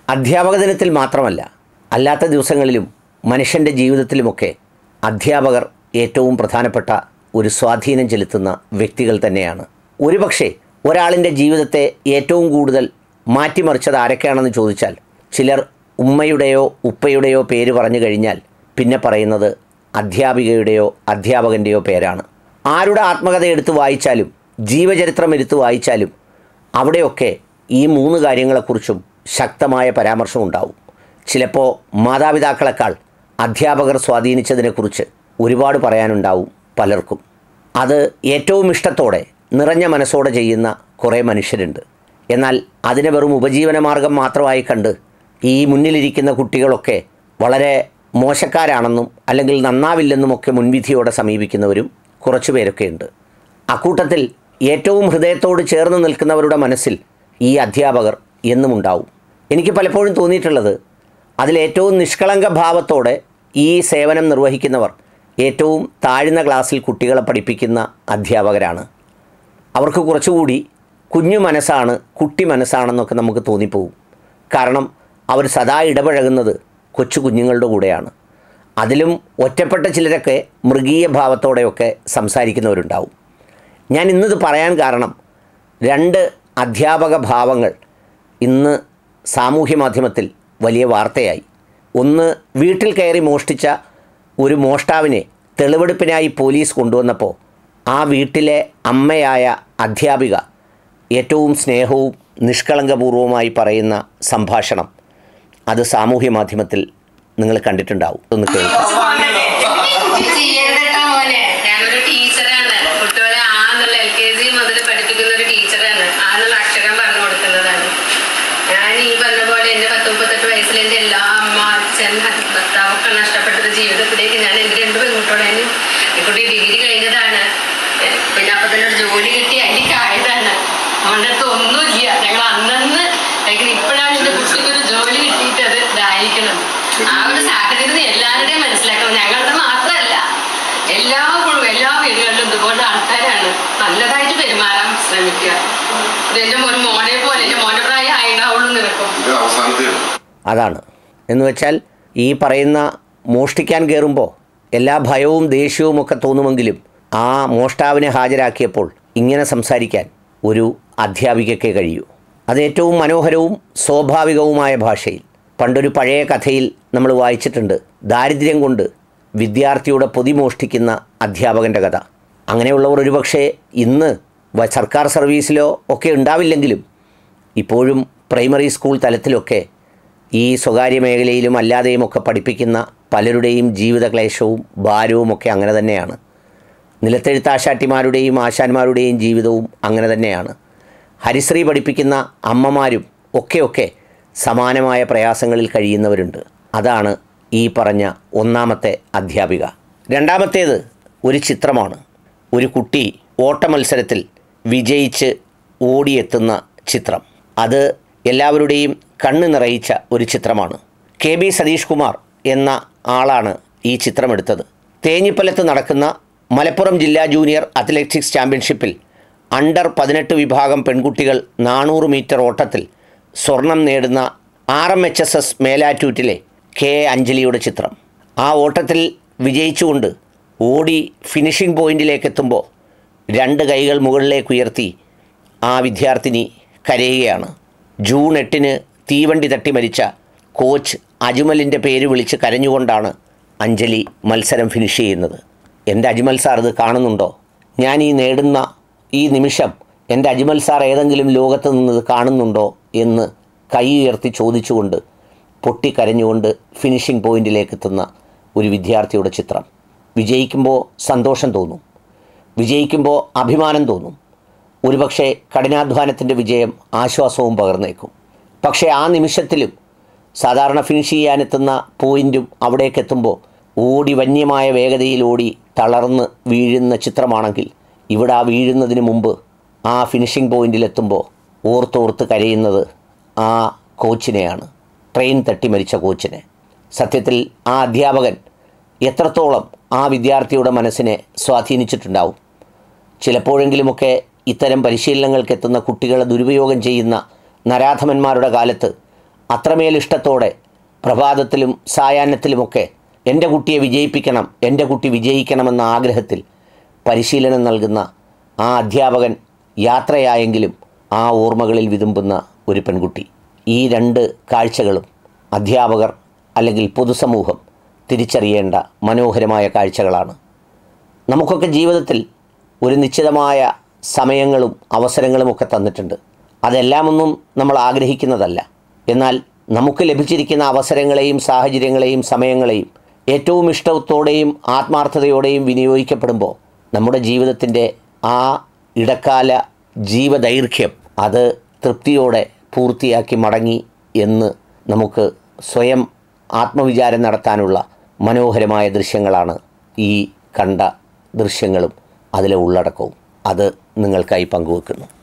അധ്യാപക ദിനത്തിൽ മാത്രമല്ല അല്ലാത്ത ദിവസങ്ങളിലും മനുഷ്യൻ്റെ ജീവിതത്തിലുമൊക്കെ അധ്യാപകർ ഏറ്റവും പ്രധാനപ്പെട്ട ഒരു സ്വാധീനം ചെലുത്തുന്ന വ്യക്തികൾ തന്നെയാണ് ഒരുപക്ഷെ ഒരാളിൻ്റെ ജീവിതത്തെ ഏറ്റവും കൂടുതൽ മാറ്റിമറിച്ചത് ആരൊക്കെയാണെന്ന് ചോദിച്ചാൽ ചിലർ ഉമ്മയുടെയോ ഉപ്പയുടെയോ പേര് പറഞ്ഞു കഴിഞ്ഞാൽ പിന്നെ പറയുന്നത് അധ്യാപികയുടെയോ അധ്യാപകൻ്റെയോ പേരാണ് ആരുടെ ആത്മകഥ എടുത്ത് വായിച്ചാലും ജീവചരിത്രം എടുത്ത് വായിച്ചാലും അവിടെയൊക്കെ ഈ മൂന്ന് കാര്യങ്ങളെക്കുറിച്ചും ശക്തമായ പരാമർശം ഉണ്ടാവും ചിലപ്പോൾ മാതാപിതാക്കളെക്കാൾ അധ്യാപകർ സ്വാധീനിച്ചതിനെക്കുറിച്ച് ഒരുപാട് പറയാനുണ്ടാവും പലർക്കും അത് ഏറ്റവും ഇഷ്ടത്തോടെ നിറഞ്ഞ മനസ്സോടെ ചെയ്യുന്ന കുറേ മനുഷ്യരുണ്ട് എന്നാൽ അതിനെ വെറും ഉപജീവനമാർഗം മാത്രമായി കണ്ട് ഈ മുന്നിലിരിക്കുന്ന കുട്ടികളൊക്കെ വളരെ മോശക്കാരാണെന്നും അല്ലെങ്കിൽ നന്നാവില്ലെന്നുമൊക്കെ മുൻവിധിയോടെ സമീപിക്കുന്നവരും കുറച്ചു പേരൊക്കെ ഉണ്ട് അക്കൂട്ടത്തിൽ ഏറ്റവും ഹൃദയത്തോട് ചേർന്ന് നിൽക്കുന്നവരുടെ മനസ്സിൽ ഈ അധ്യാപകർ എന്നും ഉണ്ടാവും എനിക്ക് പലപ്പോഴും തോന്നിയിട്ടുള്ളത് അതിലേറ്റവും നിഷ്കളങ്ക ഭാവത്തോടെ ഈ സേവനം നിർവഹിക്കുന്നവർ ഏറ്റവും താഴ്ന്ന ക്ലാസ്സിൽ കുട്ടികളെ പഠിപ്പിക്കുന്ന അധ്യാപകരാണ് അവർക്ക് കുറച്ചുകൂടി കുഞ്ഞു മനസ്സാണ് കുട്ടി മനസ്സാണെന്നൊക്കെ നമുക്ക് തോന്നിപ്പോവും കാരണം അവർ സദാ ഇടപഴകുന്നത് കൊച്ചു കുഞ്ഞുങ്ങളുടെ കൂടെയാണ് അതിലും ഒറ്റപ്പെട്ട ചിലരൊക്കെ മൃഗീയ ഭാവത്തോടെയൊക്കെ സംസാരിക്കുന്നവരുണ്ടാവും ഞാൻ ഇന്നിത് പറയാൻ കാരണം രണ്ട് അധ്യാപക ഭാവങ്ങൾ ഇന്ന് സാമൂഹ്യ മാധ്യമത്തിൽ വലിയ വാർത്തയായി ഒന്ന് വീട്ടിൽ കയറി മോഷ്ടിച്ച ഒരു മോഷ്ടാവിനെ തെളിവെടുപ്പിനായി പോലീസ് കൊണ്ടുവന്നപ്പോൾ ആ വീട്ടിലെ അമ്മയായ അധ്യാപിക ഏറ്റവും സ്നേഹവും നിഷ്കളങ്കപൂർവമായി പറയുന്ന സംഭാഷണം അത് സാമൂഹ്യ മാധ്യമത്തിൽ നിങ്ങൾ കണ്ടിട്ടുണ്ടാവും ഒന്ന് കേൾക്കാം ചെയ്യണ്ടട്ടോ മോനെ ഞാനൊരു ടീച്ചറാണ് കുട്ടികളെ ആ എന്നുള്ള എൽ കെ ജി മുതൽ പഠിപ്പിക്കുന്ന ഒരു ടീച്ചറാണ് ആ എന്നുള്ള അക്ഷരം പറഞ്ഞു കൊടുക്കുന്നതാണ് ഞാൻ ഈ പറഞ്ഞ പോലെ എന്റെ പത്ത് മുപ്പത്തെട്ട് വയസ്സിൽ എന്റെ എല്ലാ അമ്മ അച്ഛൻ ഭർത്താവൊക്കെ നഷ്ടപ്പെട്ട ജീവിതത്തിലേക്ക് ഞാൻ എന്റെ രണ്ട് പെൺകുട്ടിയോടെ കുട്ടി ഡിഗ്രി കഴിഞ്ഞതാണ് ഏ, പിന്നെ അപ്പൊ തന്നെ ഒരു ജോലി കിട്ടി അതിലേക്കായതാണ് അവളുടെ ഒന്നുമില്ല ഞങ്ങൾ അന്നന്ന് അല്ലെങ്കിൽ ഇപ്പോഴാണ് എന്റെ കുട്ടിക്ക് ഒരു ജോലി കിട്ടിയിട്ട് അത് ഇതായിരിക്കണം ആ ഒരു സാഹചര്യം എല്ലാവരുടെയും മനസ്സിലാക്കണം ഞങ്ങളുടെ മാത്രമല്ല എല്ലാ കുഴു- എല്ലാ വീടുകളിലും ഇതുപോലെ ആൾക്കാരാണ് നല്ലതായിട്ട് പെരുമാറാൻ ശ്രമിക്കുക ഇത് എന്റെ മോൻ മോനെ പോലെ എന്റെ മോന്റെ പ്രായം ആയിണ്ടാവുള്ളൂ നിനക്കും ഇത് അവസാനത്തെയാണ് അതാണ് എന്ന് വെച്ചാൽ ഈ പറയുന്ന മോഷ്ടിക്കാൻ കയറുമ്പോൾ എല്ലാ ഭയവും ദേഷ്യവും ഒക്കെ തോന്നുമെങ്കിലും ആ മോഷ്ടാവിനെ ഹാജരാക്കിയപ്പോൾ ഇങ്ങനെ സംസാരിക്കാൻ ഒരു അധ്യാപികയ്ക്കേ കഴിയൂ അത് ഏറ്റവും മനോഹരവും സ്വാഭാവികവുമായ ഭാഷയിൽ പണ്ടൊരു പഴയ കഥയിൽ നമ്മൾ വായിച്ചിട്ടുണ്ട് ദാരിദ്ര്യം കൊണ്ട് വിദ്യാർത്ഥിയുടെ പൊതി മോഷ്ടിക്കുന്ന അധ്യാപകൻ്റെ കഥ അങ്ങനെയുള്ളവർ ഒരുപക്ഷെ ഇന്ന് വ- സർക്കാർ സർവീസിലോ ഒക്കെ ഉണ്ടാവില്ലെങ്കിലും ഇപ്പോഴും പ്രൈമറി സ്കൂൾ തലത്തിലൊക്കെ ഈ സ്വകാര്യ മേഖലയിലും അല്ലാതെയുമൊക്കെ പഠിപ്പിക്കുന്ന പലരുടെയും ജീവിത ക്ലേശവും ഭാരവും ഒക്കെ അങ്ങനെ തന്നെയാണ് നിലത്തെഴുത്താശാട്ടിമാരുടെയും ആശാന്മാരുടെയും ജീവിതവും അങ്ങനെ തന്നെയാണ് ഹരിശ്രീ പഠിപ്പിക്കുന്ന അമ്മമാരും ഒക്കെയൊക്കെ സമാനമായ പ്രയാസങ്ങളിൽ കഴിയുന്നവരുണ്ട് അതാണ് ഈ പറഞ്ഞ ഒന്നാമത്തെ അധ്യാപിക രണ്ടാമത്തേത് ഒരു ചിത്രമാണ് ഒരു കുട്ടി ഓട്ടമത്സരത്തിൽ വിജയിച്ച് ഓടിയെത്തുന്ന ചിത്രം അത് എല്ലാവരുടെയും കണ്ണ് നിറയിച്ച ഒരു ചിത്രമാണ് കെ ബി സതീഷ് കുമാർ എന്ന ആളാണ് ഈ ചിത്രമെടുത്തത് തേഞ്ഞിപ്പലത്ത് നടക്കുന്ന മലപ്പുറം ജില്ലാ ജൂനിയർ അത്ലറ്റിക്സ് ചാമ്പ്യൻഷിപ്പിൽ അണ്ടർ പതിനെട്ട് വിഭാഗം പെൺകുട്ടികൾ നാനൂറ് മീറ്റർ ഓട്ടത്തിൽ സ്വർണം നേടുന്ന R M H S S മേലാറ്റൂറ്റിലെ കെ എ അഞ്ജലിയുടെ ചിത്രം ആ ഓട്ടത്തിൽ വിജയിച്ചുകൊണ്ട് ഓടി ഫിനിഷിംഗ് പോയിന്റിലേക്ക് എത്തുമ്പോൾ രണ്ട് കൈകൾ മുകളിലേക്ക് ഉയർത്തി ആ വിദ്യാർത്ഥിനി കരയുകയാണ് ജൂൺ എട്ടിന് തീവണ്ടി തട്ടി മരിച്ച കോച്ച് അജ്മലിൻ്റെ പേര് വിളിച്ച് കരഞ്ഞുകൊണ്ടാണ് അഞ്ജലി മത്സരം ഫിനിഷ് ചെയ്യുന്നത് എൻ്റെ അജ്മൽ സാർ ഇത് കാണുന്നുണ്ടോ ഞാൻ ഈ നേടുന്ന ഈ നിമിഷം എൻ്റെ അജ്മൽ സാർ ഏതെങ്കിലും ലോകത്ത് നിന്ന് ഇത് കാണുന്നുണ്ടോ എന്ന് കൈ ഉയർത്തി ചോദിച്ചുകൊണ്ട് പൊട്ടിക്കരഞ്ഞുകൊണ്ട് ഫിനിഷിംഗ് പോയിന്റിലേക്ക് എത്തുന്ന ഒരു വിദ്യാർത്ഥിയുടെ ചിത്രം വിജയിക്കുമ്പോൾ സന്തോഷം തോന്നും വിജയിക്കുമ്പോൾ അഭിമാനം തോന്നും ഒരുപക്ഷെ കഠിനാധ്വാനത്തിൻ്റെ വിജയം ആശ്വാസവും പകർന്നേക്കും പക്ഷേ ആ നിമിഷത്തിലും സാധാരണ ഫിനിഷ് ചെയ്യാനെത്തുന്ന പോയിൻറ്റും അവിടേക്ക് എത്തുമ്പോൾ ഓടി വന്യമായ വേഗതയിൽ ഓടി തളർന്ന് വീഴുന്ന ചിത്രമാണെങ്കിൽ ഇവിടെ ആ വീഴുന്നതിന് മുമ്പ് ആ ഫിനിഷിംഗ് പോയിന്റിലെത്തുമ്പോൾ ഓർത്തോർത്ത് കരയുന്നത് ആ കോച്ചിനെയാണ് ട്രെയിൻ തട്ടി മരിച്ച കോച്ചിനെ സത്യത്തിൽ ആ അധ്യാപകൻ എത്രത്തോളം ആ വിദ്യാർത്ഥിയുടെ മനസ്സിനെ സ്വാധീനിച്ചിട്ടുണ്ടാവും ചിലപ്പോഴെങ്കിലുമൊക്കെ ഇത്തരം പരിശീലനങ്ങൾക്ക് എത്തുന്ന കുട്ടികളെ ദുരുപയോഗം ചെയ്യുന്ന നരാധമന്മാരുടെ കാലത്ത് അത്രമേൽ ഇഷ്ടത്തോടെ പ്രഭാതത്തിലും സായാഹ്നത്തിലുമൊക്കെ എൻ്റെ കുട്ടിയെ വിജയിപ്പിക്കണം എൻ്റെ കുട്ടി വിജയിക്കണമെന്ന ആഗ്രഹത്തിൽ പരിശീലനം നൽകുന്ന ആ അധ്യാപകൻ യാത്രയായെങ്കിലും ആ ഓർമ്മകളിൽ വിതുമ്പുന്ന ഒരു പെൺകുട്ടി ഈ രണ്ട് കാഴ്ചകളും അധ്യാപകർ അല്ലെങ്കിൽ പൊതുസമൂഹം തിരിച്ചറിയേണ്ട മനോഹരമായ കാഴ്ചകളാണ് നമുക്കൊക്കെ ജീവിതത്തിൽ ഒരു നിശ്ചിതമായ സമയങ്ങളും അവസരങ്ങളുമൊക്കെ തന്നിട്ടുണ്ട് അതെല്ലാമൊന്നും നമ്മൾ ആഗ്രഹിക്കുന്നതല്ല എന്നാൽ നമുക്ക് ലഭിച്ചിരിക്കുന്ന അവസരങ്ങളെയും സാഹചര്യങ്ങളെയും സമയങ്ങളെയും ഏറ്റവും ഇഷ്ടത്തോടെയും ആത്മാർത്ഥതയോടെയും വിനിയോഗിക്കപ്പെടുമ്പോൾ നമ്മുടെ ജീവിതത്തിൻ്റെ ആ ഇടക്കാല ജീവദൈർഘ്യം അത് തൃപ്തിയോടെ പൂർത്തിയാക്കി മടങ്ങി എന്ന് നമുക്ക് സ്വയം ആത്മവിചാരം നടത്താനുള്ള മനോഹരമായ ദൃശ്യങ്ങളാണ് ഈ കണ്ട ദൃശ്യങ്ങളും അതിലെ ഉള്ളടക്കവും അത് നിങ്ങൾക്കായി പങ്കുവെക്കുന്നു